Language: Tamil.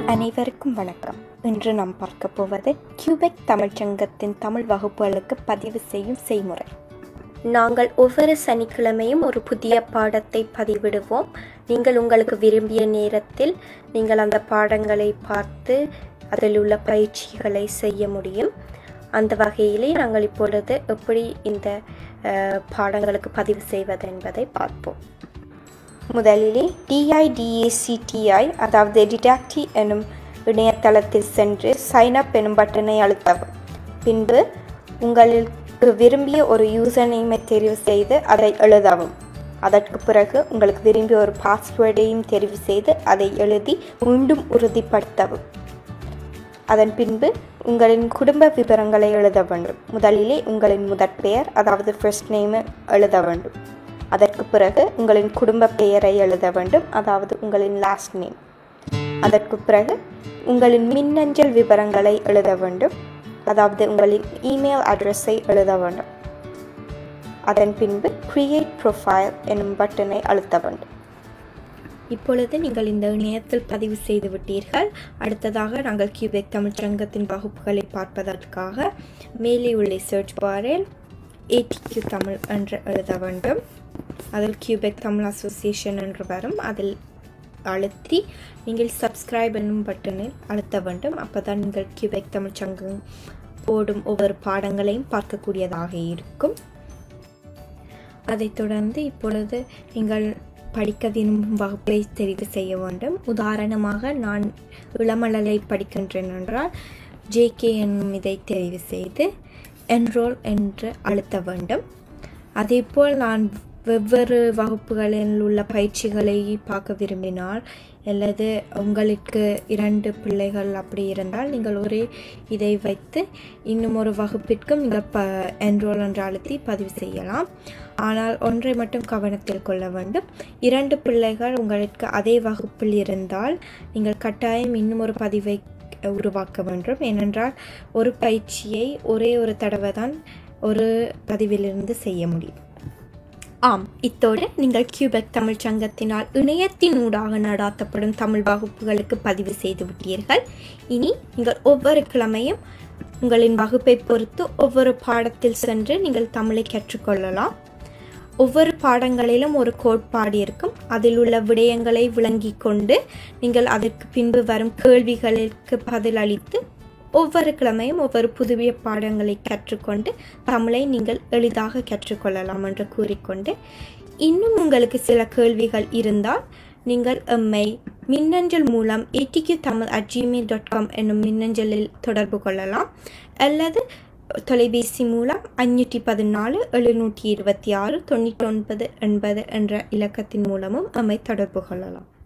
அனைவருக்கும் வணக்கம் இன்று நாம் பார்க்க போவது கியூபெக் தமிழ்ச்சங்கத்தின் தமிழ் வகுப்புகளுக்கு பதிவு செய்யும் செய்முறை நாங்கள் ஒவ்வொரு சனிக்கிழமையும் ஒரு புதிய பாடத்தை பதிவிடுவோம் நீங்கள் உங்களுக்கு விரும்பிய நேரத்தில் நீங்கள் அந்த பாடங்களை பார்த்து அதில் உள்ள பயிற்சிகளை செய்ய முடியும் அந்த வகையிலே நாங்கள் இப்பொழுது எப்படி இந்த அஹ், பாடங்களுக்கு பதிவு செய்வது என்பதை பார்ப்போம் முதலிலே டிஐடிஏசிடிஐ அதாவது டிடாக்டி எனும் இணையதளத்தில் சென்று சைன் அப் எனும் பட்டனை அழுத்தவும் பின்பு உங்களுக்கு விரும்பிய ஒரு யூசர் நேமை தெரிவு செய்து அதை எழுதவும் அதற்கு பிறகு உங்களுக்கு விரும்பிய ஒரு பாஸ்வேர்டையும் தெரிவு செய்து அதை எழுதி மீண்டும் உறுதிப்படுத்தவும் அதன் பின்பு உங்களின் குடும்ப விவரங்களை எழுத வேண்டும் முதலிலே உங்களின் முதற் பெயர் அதாவது ஃபர்ஸ்ட் நேமை எழுத வேண்டும் அதற்கு பிறகு உங்களின் குடும்ப பெயரை எழுத வேண்டும் அதாவது உங்களின் லாஸ்ட் நேம் அதற்கு பிறகு உங்களின் மின்னஞ்சல் விவரங்களை எழுத வேண்டும் அதாவது உங்களின் இமெயில் அட்ரஸை எழுத வேண்டும் அதன் பின்பு கிரியேட் ப்ரொஃபைல் எனும் பட்டனை அழுத்த வேண்டும் இப்பொழுது நீங்கள் இந்த இணையத்தில் பதிவு செய்து விட்டீர்கள் அடுத்ததாக நாங்கள் கியூபெக் தமிழ்ச்சங்கத்தின் வகுப்புகளை பார்ப்பதற்காக மேலே உள்ள சர்ச் பாரில் ஏடிக்யூ தமிழ் என்று எழுத வேண்டும் அதில் கியூபெக் தமிழ் அசோசியேஷன் என்று வரும் அதில் அழுத்தி நீங்கள் சப்ஸ்கிரைப் என்னும் பட்டனில் அழுத்த வேண்டும் அப்பதான் நீங்கள் கியூபெக் தமிழ்ச்சங்கம் போடும் ஒவ்வொரு பாடங்களையும் பார்க்கக்கூடியதாக இருக்கும் அதைத் தொடர்ந்து இப்பொழுது நீங்கள் படிக்க விரும்பும் வகுப்பை தெரிவு செய்ய வேண்டும் உதாரணமாக நான் இளமலரை படிக்கின்றேன் என்றால் ஜேகே என்னும் இதை தெரிவு செய்து என்ரோல் என்று அழுத்த வேண்டும் அதேபோல் நான் வெவ்வேறு வகுப்புகளில் உள்ள பயிற்சிகளை பார்க்க விரும்பினால் அல்லது உங்களுக்கு இரண்டு பிள்ளைகள் அப்படி இருந்தால் நீங்கள் ஒரே இதை வைத்து இன்னும் ஒரு வகுப்பிற்கும் நீங்கள் ப என்ரோல் என்று அழுத்தி பதிவு செய்யலாம் ஆனால் ஒன்றை மட்டும் கவனத்தில் கொள்ள வேண்டும் இரண்டு பிள்ளைகள் உங்களுக்கு அதே வகுப்பில் இருந்தால் நீங்கள் கட்டாயம் இன்னும் ஒரு பதிவை உருவாக்க வேண்டும் ஏனென்றால் ஒரு பயிற்சியை ஒரே ஒரு தடவை தான் ஒரு பதிவிலிருந்து செய்ய முடியும் ஆம் இத்தோடு நீங்கள் கியூபெக் தமிழ்ச் சங்கத்தினால் இணையத்தினூடாக நடாத்தப்படும் தமிழ் வகுப்புகளுக்கு பதிவு செய்து விட்டீர்கள் இனி நீங்கள் ஒவ்வொரு கிழமையும் உங்களின் வகுப்பை பொறுத்து ஒவ்வொரு பாடத்தில் சென்று நீங்கள் தமிழை கற்றுக்கொள்ளலாம் ஒவ்வொரு பாடங்களிலும் ஒரு கோட்பாடு இருக்கும் அதில் உள்ள விடயங்களை விளங்கிக் கொண்டு நீங்கள் அதற்கு பின்பு வரும் கேள்விகளுக்கு பதிலளித்து ஒவ்வொரு கிழமையும் ஒவ்வொரு புதிய பாடங்களை கற்றுக்கொண்டு தமிழை நீங்கள் எளிதாக கற்றுக்கொள்ளலாம் என்று கூறிக்கொண்டு இன்னும் உங்களுக்கு சில கேள்விகள் இருந்தால் நீங்கள் எம்மை மின்னஞ்சல் மூலம் ADQ Tamil at Gmail dot com என்னும் மின்னஞ்சலில் தொடர்பு கொள்ளலாம் அல்லது தொலைபேசி மூலம் அஞ்சூற்றி பதினாலு எழுநூற்றி இருபத்தி ஆறு தொண்ணூற்றி ஒன்பது எண்பது என்ற இலக்கத்தின் மூலமும் எம்மை தொடர்பு கொள்ளலாம்